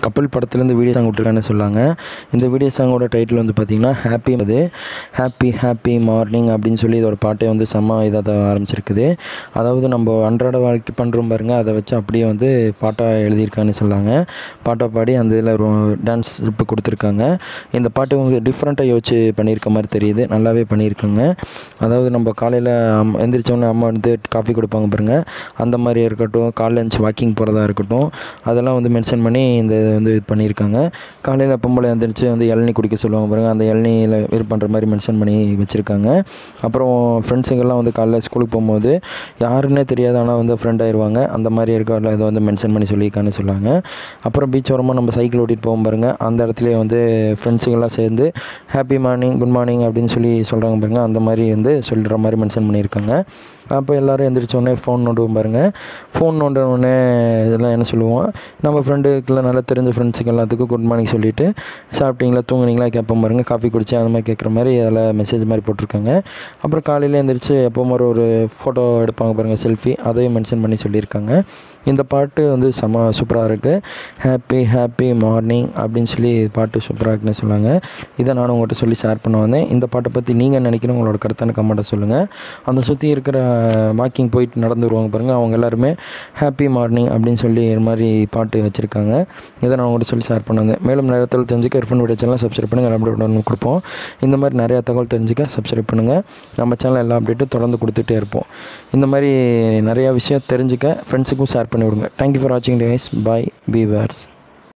கப்பல் படத்துலேருந்து video song விட்டுருக்கான்னு சொல்லாங்க இந்த வீடியோ சாங்கோட டைட்டில் வந்து பார்த்திங்கன்னா ஹாப்பி அது ஹாப்பி ஹாப்பி மார்னிங் அப்படின்னு சொல்லி இதோட பாட்டே வந்து செம்ம இதாக ஆரம்பிச்சிருக்குது அதாவது நம்ம அன்றாட வாழ்க்கை பண்ணுறோம் பாருங்க அதை வச்சு அப்படியே வந்து பாட்டாக எழுதியிருக்கான்னு சொல்லாங்க பாட்டை பாடி அந்த இதில் டான்ஸ் இப்போ கொடுத்துருக்காங்க இந்த பாட்டு உங்களுக்கு டிஃப்ரெண்ட்டாக யோசிச்சு பண்ணியிருக்க மாதிரி தெரியுது நல்லாவே பண்ணியிருக்காங்க அதாவது நம்ம காலையில் எந்திரிச்சோடனே அம்மா வந்து காஃபி கொடுப்பாங்க பாருங்க அந்த மாதிரி இருக்கட்டும் காலைல எழுந்துச்சு வாக்கிங் போகிறதா இருக்கட்டும் அதெல்லாம் வந்து மென்ஷன் பண்ணி இந்த இது வந்து இது பண்ணியிருக்காங்க காலையில் பொம்பளை எழுந்திரிச்சு வந்து இளநீ குடிக்க சொல்லுவாங்க பாருங்க அந்த இளநியில் இது பண்ணுற மாதிரி மென்ஷன் பண்ணி வச்சுருக்காங்க அப்புறம் ஃப்ரெண்ட்ஸுங்கெல்லாம் வந்து காலைல ஸ்கூலுக்கு போகும்போது யாருன்னே தெரியாது ஆனால் வந்து ஃப்ரெண்ட் ஆயிடுவாங்க அந்த மாதிரி இருக்க இதை வந்து மென்ஷன் பண்ணி சொல்லியிருக்கான்னு சொல்லாங்க அப்புறம் பீச் ஓரமாக நம்ம சைக்கிள் ஓட்டிகிட்டு போவோம் பாருங்க அந்த இடத்துலயே வந்து ஃப்ரெண்ட்ஸுங்கெல்லாம் சேர்ந்து ஹாப்பி மார்னிங் குட் மார்னிங் அப்படின்னு சொல்லி சொல்கிறாங்க பாருங்க அந்த மாதிரி வந்து சொல்கிற மாதிரி மென்ஷன் பண்ணியிருக்காங்க அப்போ எல்லோரும் எந்திரிச்சோடனே ஃபோன் நோண்டுவோம் பாருங்கள் ஃபோன் நோண்டினோடனே இதெல்லாம் என்ன சொல்லுவோம் நம்ம ஃப்ரெண்டுக்கெல்லாம் நல்லா தெரிஞ்ச ஃப்ரெண்ட்ஸுக்கு எல்லாத்துக்கும் குட் மார்னிங் சொல்லிவிட்டு சாப்பிட்டீங்களா தூங்குனீங்களா கேட்போம் பாருங்க காஃபி குடிச்சேன் அந்த மாதிரி கேட்குற மாதிரி அதில் மெசேஜ் மாதிரி போட்டிருக்காங்க அப்புறம் காலையில் எழுந்திரிச்சு எப்போவும் ஒரு ஒரு ஃபோட்டோ எடுப்பாங்க பாருங்கள் செல்ஃபி அதையும் மென்ஷன் பண்ணி சொல்லியிருக்காங்க இந்த பாட்டு வந்து செம சூப்பராக இருக்குது ஹாப்பி ஹாப்பி மார்னிங் அப்படின்னு சொல்லி பாட்டு சூப்பராக இருக்குன்னு சொன்னாங்க இதை நானும் உங்கள்கிட்ட சொல்லி ஷேர் பண்ண வந்தேன் இந்த பாட்டை பற்றி நீங்கள் நினைக்கிறோம் உங்களோட கருத்தான கமெண்ட்டை சொல்லுங்கள் அந்த சுற்றி இருக்கிற வாக்கிங் போயிட்டு நடந்து வருவாங்க பாருங்கள் அவங்க எல்லாருமே ஹாப்பி மார்னிங் அப்படின்னு சொல்லி இது மாதிரி பாட்டு வச்சுருக்காங்க இதை நான் உங்கள்கிட்ட சொல்லி ஷேர் பண்ண வந்தேன் மேலும் நிறைய தகவல் தெரிஞ்சுக்க எர்ஃபோன் வீடியோ சேனல் சப்ஸ்கிரைப் பண்ணுங்கள் அப்டேட் ஒன்று கொடுப்போம் இந்த மாதிரி நிறையா தகவல் தெரிஞ்சுக்க சப்ஸ்கிரைப் பண்ணுங்கள் நம்ம சேனல் எல்லா அப்டேட்டும் தொடர்ந்து கொடுத்துட்டே இருப்போம் இந்த மாதிரி நிறையா விஷயம் தெரிஞ்சுக்க ஃப்ரெண்ட்ஸுக்கும் ஷேர் பண்ணி விடுங்க தேங்க்யூ ஃபார் வாட்சிங் டேஸ் பாய் பி வேர்ஸ்